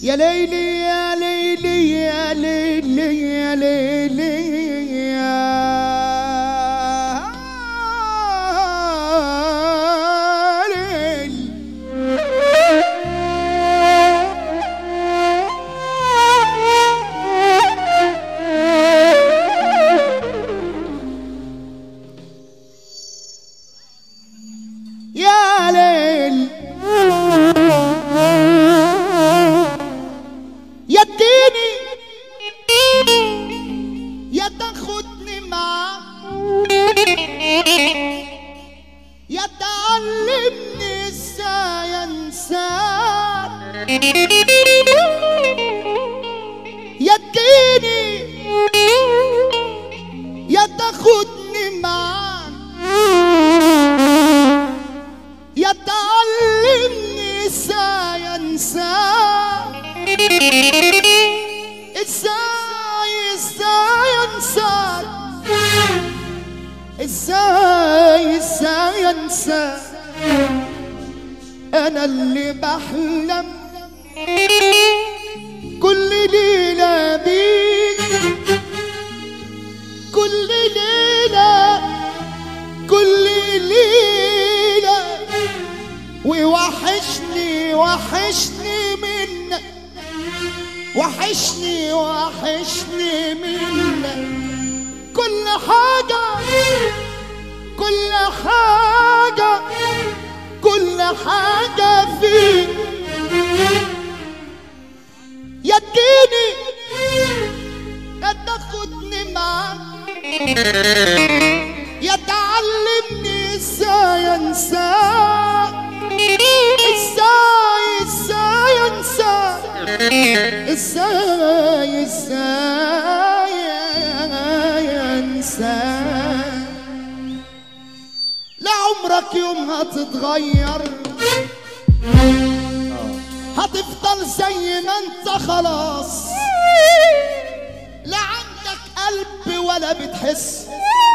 يا ليلي يا ليلي يا ليلي يا ليلي يا ليلي يا ليل يا اديني يا تاخدني معاك يا تعلمني ازاي انساك يا اديني يا تاخدني معاك يا تعلمني ازاي انساك ازاي ازاي انساك ازاي ازاي انساك انا اللي بحلم كل ليلة بيك كل ليلة كل ليلة ووحشني وحشني منك وحشني وحشني منك كل حاجة كل حاجة كل حاجة فيك يا اديني يا تاخدني معاك يا تعلمني ازاي انساك ازاي ازاي انساك ازاي ازاي انساك لا عمرك يوم هتتغير هتفضل زي ما انت خلاص لا عندك قلب ولا بتحس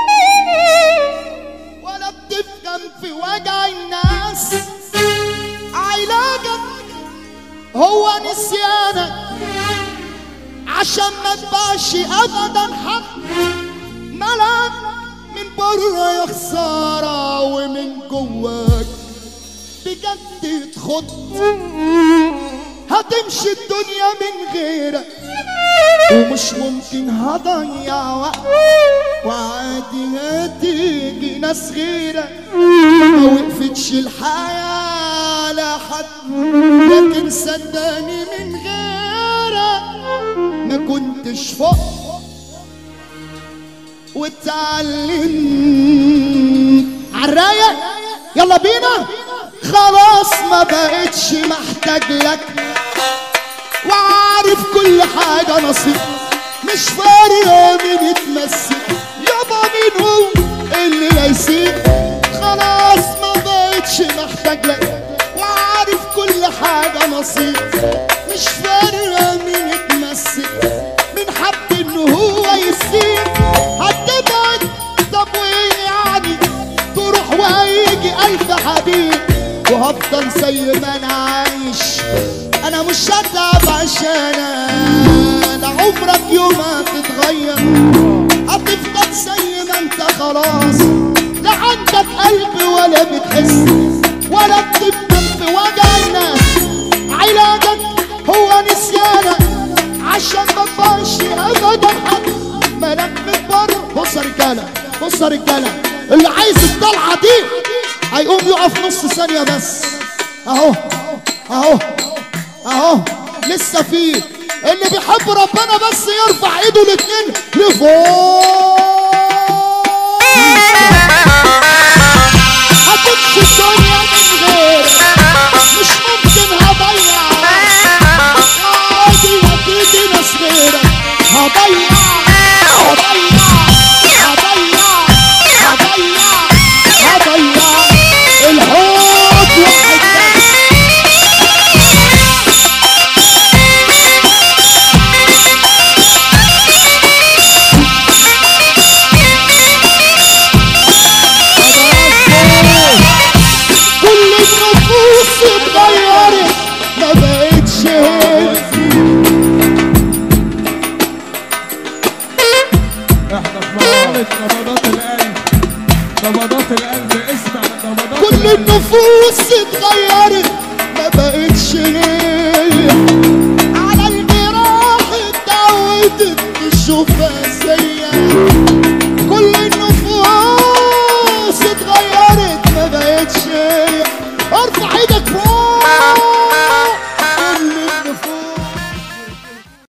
ولا بتفهم في وجع الناس علاجك هو نسيانك عشان ما تبقاش ابدا حق ملك من بره يا خساره ومن جواك بجد تخط هتمشي الدنيا من غيرك ومش ممكن هضيع وقت وعادي هتيجي ناس غيرك ما وقفتش الحياة على حد لكن صدقني من غيرك ما كنتش فوق واتعلمت عالرايق يلا بينا خلاص ما بقتش محتاج لك وعارف كل حاجة نصيب مش فارقة مين يتمسك يابا مين هو اللي لا يسيب خلاص ما بقتش محتاج لك وعارف كل حاجة نصيب مش فارقة مين يتمسك مين حب ان هو يسيب هتبعد طب وايه يعني تروح وهيجي الف حبيب وهفضل زي ما انا عايش انا مش هتعب عشانك عمرك يوم هتتغير هتفضل زي ما انت خلاص لا عندك قلب ولا بتحس ولا بتفهم في وجع الناس علاجك هو نسيانك عشان ما تبقاش ابدا حد مالك من بره بص يا رجاله بص يا رجاله اللي عايز الطلعه دي هيقوم يقف نص ثانيه بس اهو اهو اهو لسه في اللي بيحب ربنا بس يرفع ايده الاتنين لفوق هتمشي الدنيا من غيرك مش ممكن هضيع عادي هتيجي ناس غيرك هضيع هضيع هضيع هضيع هضيع الحوت واحد بس طالت نبضات القلب نبضات القلب اسمع نبضات كل القلب النفوس اتغيرت ما بقتش غير